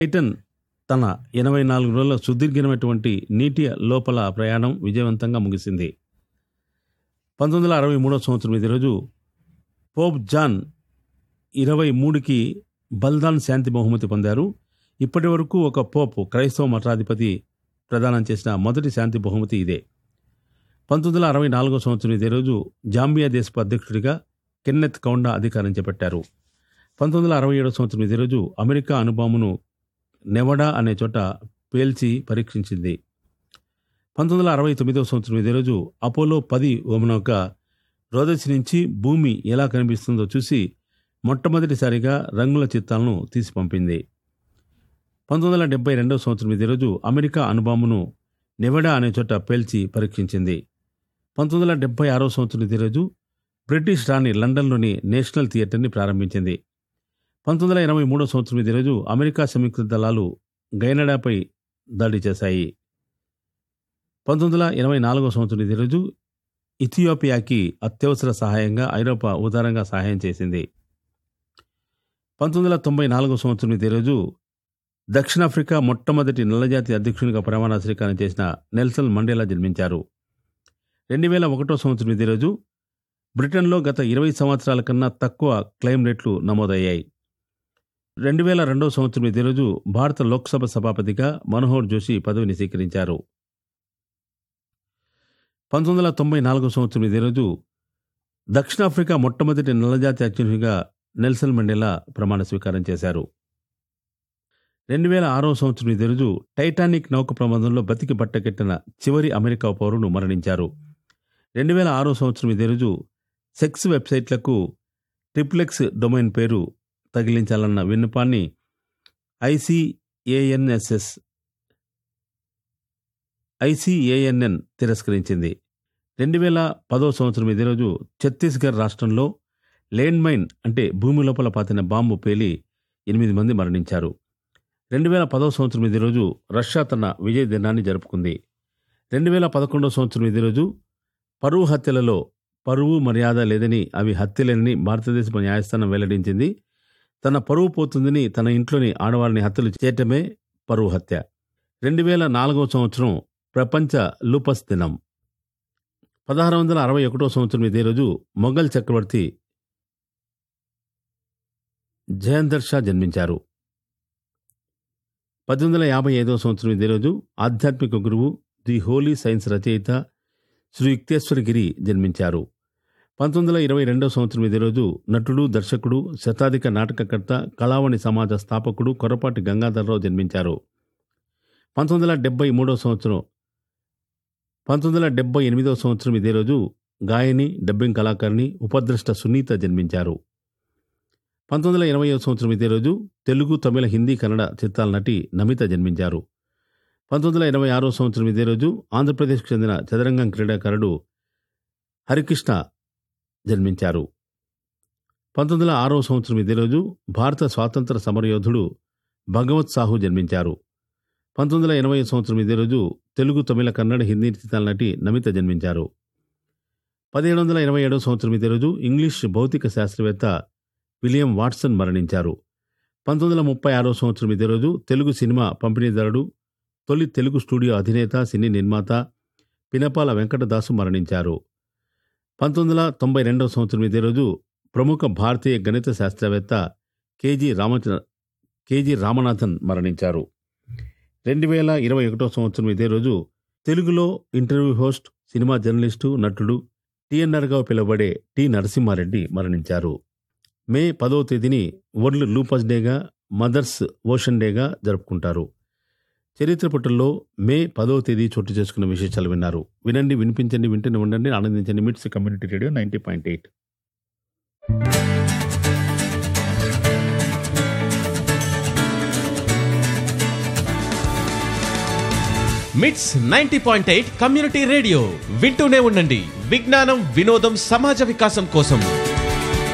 టైటన్ తన ఎనభై నాలుగు రోజుల సుదీర్ఘమైనటువంటి నీటి లోపల ప్రయాణం విజయవంతంగా ముగిసింది పంతొమ్మిది వందల అరవై మూడవ సంవత్సరం ఇదే రోజు పోప్ జాన్ ఇరవై మూడుకి బల్దాన్ శాంతి బహుమతి పొందారు ఇప్పటి వరకు ఒక పోప్ క్రైస్తవ మఠాధిపతి ప్రదానం చేసిన మొదటి శాంతి బహుమతి ఇదే పంతొమ్మిది వందల అరవై నాలుగో సంవత్సరం ఇదే రోజు జాంబియా దేశపు అధ్యక్షుడిగా కెన్నెత్ కౌండా అధికారం చేపట్టారు పంతొమ్మిది వందల అరవై ఏడో సంవత్సరం ఇదే రోజు అమెరికా అణుబాంబును నెవడా అనే చోట పేల్చి పరీక్షించింది పంతొమ్మిది వందల అరవై తొమ్మిదవ సంవత్సరం ఇదే రోజు అపోలో పది ఓమనౌక రోదసి నుంచి భూమి ఎలా కనిపిస్తుందో చూసి మొట్టమొదటిసారిగా రంగుల చిత్రాలను తీసి పంపింది పంతొమ్మిది వందల డెబ్బై రెండవ సంవత్సరం ఇదే రోజు అమెరికా అణుబాంబును నెవడా అనే చోట పేల్చి పరీక్షించింది పంతొమ్మిది వందల డెబ్బై ఆరో సంవత్సరం ఇదే రోజు బ్రిటిష్ రాణి లండన్లోని నేషనల్ థియేటర్ని ప్రారంభించింది పంతొమ్మిది వందల ఎనభై మూడో సంవత్సరం ఇదే రోజు అమెరికా సంయుక్త దళాలు గైనడాపై దాడి చేశాయి పంతొమ్మిది వందల ఎనభై నాలుగో సంవత్సరం ఇదే రోజు ఇథియోపియాకి అత్యవసర సహాయంగా ఐరోపా ఉదారంగా సహాయం చేసింది పంతొమ్మిది వందల తొంభై నాలుగో సంవత్సరం ఇదే రోజు దక్షిణాఫ్రికా మొట్టమొదటి నల్లజాతి అధ్యక్షునిగా ప్రమాణ స్వీకారం చేసిన నెల్సన్ మండేలా జన్మించారు రెండు వేల ఒకటో సంవత్సరం ఇదే రోజు బ్రిటన్లో గత ఇరవై సంవత్సరాల కన్నా తక్కువ క్లెయిమ్ రేట్లు నమోదయ్యాయి రెండు వేల రెండవ సంవత్సరం ఇదే రోజు భారత లోక్సభ సభాపతిగా మనోహర్ జోషి పదవిని స్వీకరించారు పంతొమ్మిది వందల తొంభై నాలుగో సంవత్సరం ఇదే రోజు దక్షిణాఫ్రికా మొట్టమొదటి నల్లజాతి అధ్యక్షునిగా నెల్సన్ మండేలా ప్రమాణ స్వీకారం చేశారు రెండు వేల ఆరో సంవత్సరం ఇదే రోజు టైటానిక్ నౌక ప్రమాదంలో బతికి పట్టకెట్టిన చివరి అమెరికా పౌరుడు మరణించారు రెండు వేల ఆరో సంవత్సరం ఇదే రోజు సెక్స్ వెబ్సైట్లకు ట్రిప్లెక్స్ డొమైన్ పేరు తగిలించాలన్న విన్నపాన్ని ఐసిఏఎన్ఎస్ఎస్ ఐసిఏఎన్ఎన్ తిరస్కరించింది రెండు వేల పదో సంవత్సరం ఇదే రోజు ఛత్తీస్గఢ్ రాష్ట్రంలో ల్యాండ్ మైన్ అంటే భూమి లోపల పాతిన బాంబు పేలి ఎనిమిది మంది మరణించారు రెండు వేల పదో సంవత్సరం ఇదే రోజు రష్యా తన విజయ దినాన్ని జరుపుకుంది రెండు వేల పదకొండో సంవత్సరం ఇదే రోజు పరువు హత్యలలో పరువు మర్యాద లేదని అవి హత్యలేనని భారతదేశ న్యాయస్థానం వెల్లడించింది తన పరువు పోతుందని తన ఇంట్లోని ఆడవారిని హత్యలు చేయటమే పరువు హత్య రెండు వేల నాలుగవ సంవత్సరం ప్రపంచ లూపస్ దినం పదహారు వందల అరవై ఒకటో సంవత్సరం ఇదే రోజు మొఘల్ చక్రవర్తి జయందర్ షా జన్మించారు పద్దెనిమిది వందల యాభై ఐదవ సంవత్సరం ఇదే రోజు ఆధ్యాత్మిక గురువు ది హోలీ సైన్స్ రచయిత శ్రీ యుక్తేశ్వరగిరి జన్మించారు పంతొమ్మిది వందల ఇరవై రెండవ సంవత్సరం ఇదే రోజు నటుడు దర్శకుడు శతాధిక నాటకకర్త కళావణి సమాజ స్థాపకుడు కొరపాటి గంగాధరరావు జన్మించారు పంతొమ్మిది వందల డెబ్బై మూడవ సంవత్సరం పంతొమ్మిది వందల డెబ్బై ఎనిమిదవ సంవత్సరం ఇదే రోజు గాయని డబ్బింగ్ కళాకారిణి ఉపద్రష్ట సునీత జన్మించారు పంతొమ్మిది వందల ఎనభై సంవత్సరం ఇదే రోజు తెలుగు తమిళ హిందీ కన్నడ చిత్రాల నటి నమిత జన్మించారు పంతొమ్మిది వందల ఎనభై ఆరో సంవత్సరం ఇదే రోజు ఆంధ్రప్రదేశ్కు చెందిన చదరంగం క్రీడాకారుడు హరికృష్ణ జన్మించారు పంతొమ్మిది వందల ఆరో సంవత్సరం ఇదే రోజు భారత స్వాతంత్ర సమరయోధుడు భగవత్ సాహు జన్మించారు పంతొమ్మిది వందల ఎనభై సంవత్సరం ఇదే రోజు తెలుగు తమిళ కన్నడ హిందీ చిత్రాల నటి నమిత జన్మించారు పదిహేడు వందల ఎనభై ఏడవ సంవత్సరం ఇదే రోజు ఇంగ్లీష్ భౌతిక శాస్త్రవేత్త విలియం వాట్సన్ మరణించారు పంతొమ్మిది వందల ముప్పై ఆరో సంవత్సరం ఇదే రోజు తెలుగు సినిమా పంపిణీదారుడు తొలి తెలుగు స్టూడియో అధినేత సినీ నిర్మాత పినపాల వెంకటదాసు మరణించారు పంతొమ్మిది వందల తొంభై రెండవ సంవత్సరం ఇదే రోజు ప్రముఖ భారతీయ గణిత శాస్త్రవేత్త కేజీ రామచ కేజీ రామనాథన్ మరణించారు రెండు వేల ఇరవై ఒకటో సంవత్సరం ఇదే రోజు తెలుగులో ఇంటర్వ్యూ హోస్ట్ సినిమా జర్నలిస్టు నటుడు టిఎన్ఆర్గా పిలువబడే టి నరసింహారెడ్డి మరణించారు మే పదో తేదీని వరల్డ్ లూపస్ డేగా మదర్స్ ఓషన్ డేగా జరుపుకుంటారు చరిత్ర పుటల్లో మే పదో తేదీ చోటు చేసుకున్న విశేషాలు విన్నారు వినండి వినిపించండి వింటూనే ఉండండి ఆనందించండి MITS community radio ninety point eight MITS ninety point eight community radio వింటూనే ఉండండి విజ్ఞానం వినోదం సమాజ వికాసం కోసం